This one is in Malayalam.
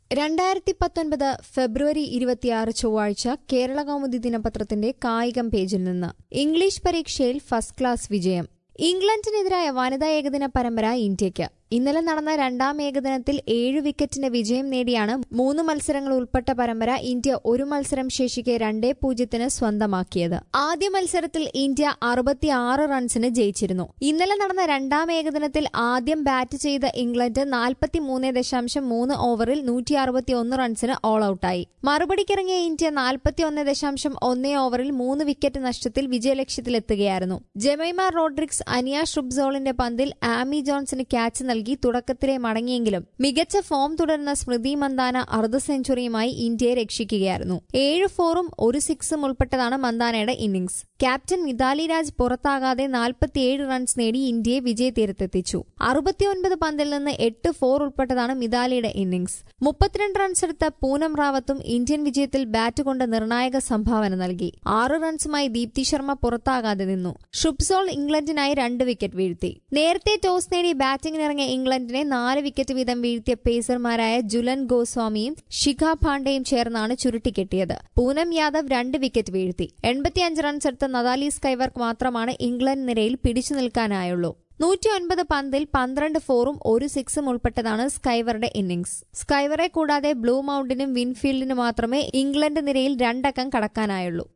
രണ്ടായിരത്തി പത്തൊൻപത് ഫെബ്രുവരി ഇരുപത്തിയാറ് ചൊവ്വാഴ്ച കേരള കൗമുദി ദിനപത്രത്തിന്റെ കായികം പേജിൽ നിന്ന് ഇംഗ്ലീഷ് പരീക്ഷയിൽ ഫസ്റ്റ് ക്ലാസ് വിജയം ഇംഗ്ലണ്ടിനെതിരായ വനിതാ ഏകദിന പരമ്പര ഇന്ത്യയ്ക്ക് ഇന്നലെ നടന്ന രണ്ടാം ഏകദിനത്തിൽ ഏഴ് വിക്കറ്റിന്റെ വിജയം നേടിയാണ് മൂന്ന് മത്സരങ്ങൾ ഉൾപ്പെട്ട പരമ്പര ഇന്ത്യ ഒരു മത്സരം ശേഷിക്കെ രണ്ടേ പൂജ്യത്തിന് സ്വന്തമാക്കിയത് ആദ്യ മത്സരത്തിൽ ഇന്ത്യ അറുപത്തിയാറ് റൺസിന് ജയിച്ചിരുന്നു ഇന്നലെ നടന്ന രണ്ടാം ഏകദിനത്തിൽ ആദ്യം ബാറ്റ് ചെയ്ത ഇംഗ്ലണ്ട് നാൽപ്പത്തിമൂന്ന് ദശാംശം മൂന്ന് ഓവറിൽ നൂറ്റി അറുപത്തിയൊന്ന് റൺസിന് ഓൾ ഔട്ടായി മറുപടിക്കിറങ്ങിയ ഇന്ത്യ നാൽപ്പത്തിയൊന്ന് ദശാംശം ഒന്നേ ഓവറിൽ മൂന്ന് വിക്കറ്റ് നഷ്ടത്തിൽ വിജയലക്ഷ്യത്തിലെത്തുകയായിരുന്നു ജമൈമ റോഡ്രിക്സ് അനിയ ഷ്രുബ്സോളിന്റെ പന്തിൽ ആമി ജോൺസിന് ക്യാച്ച് നൽകി തുടക്കത്തിലെ മടങ്ങിയെങ്കിലും മികച്ച ഫോം തുടരുന്ന സ്മൃതി മന്ദാന അർദ്ധ സെഞ്ചുറിയുമായി ഇന്ത്യയെ രക്ഷിക്കുകയായിരുന്നു ഏഴ് ഫോറും ഒരു സിക്സും ഉൾപ്പെട്ടതാണ് മന്ദാനയുടെ ഇന്നിംഗ്സ് ക്യാപ്റ്റൻ മിതാലി രാജ് പുറത്താകാതെ നാൽപ്പത്തിയേഴ് റൺസ് നേടി ഇന്ത്യയെ വിജയതീരത്തെത്തിച്ചു അറുപത്തിയൊൻപത് പന്തിൽ നിന്ന് എട്ട് ഫോർ ഉൾപ്പെട്ടതാണ് മിതാലിയുടെ ഇന്നിംഗ്സ് മുപ്പത്തിരണ്ട് റൺസ് എടുത്ത പൂനം റാവത്തും ഇന്ത്യൻ വിജയത്തിൽ ബാറ്റ് കൊണ്ട് നിർണായക സംഭാവന നൽകി ആറ് റൺസുമായി ദീപ്തി ശർമ്മ പുറത്താകാതെ നിന്നു ഷുബ്സോൾ ഇംഗ്ലണ്ടിനായി രണ്ട് വിക്കറ്റ് വീഴ്ത്തി നേരത്തെ ടോസ് നേടി ബാറ്റിംഗിനിറങ്ങിയ ഇംഗ്ലണ്ടിനെ നാല് വിക്കറ്റ് വീതം വീഴ്ത്തിയ പേസർമാരായ ജുലൻ ഗോസ്വാമിയും ശിഖ പാണ്ഡെയും ചേർന്നാണ് ചുരുട്ടിക്കെട്ടിയത് പൂനം യാദവ് രണ്ട് വിക്കറ്റ് വീഴ്ത്തി എൺപത്തിയഞ്ച് റൺസ് എടുത്ത നദാലി സ്കൈവർക്ക് മാത്രമാണ് ഇംഗ്ലണ്ട് നിരയിൽ പിടിച്ചു നിൽക്കാനായുള്ളൂ നൂറ്റി ഒൻപത് പന്തിൽ പന്ത്രണ്ട് ഫോറും ഒരു സിക്സും ഉൾപ്പെട്ടതാണ് സ്കൈവറുടെ ഇന്നിംഗ്സ് സ്കൈവറെ കൂടാതെ ബ്ലൂ മൗണ്ടിനും വിൻഫീൽഡിനും മാത്രമേ ഇംഗ്ലണ്ട് നിരയിൽ രണ്ടക്കം കടക്കാനായുള്ളൂ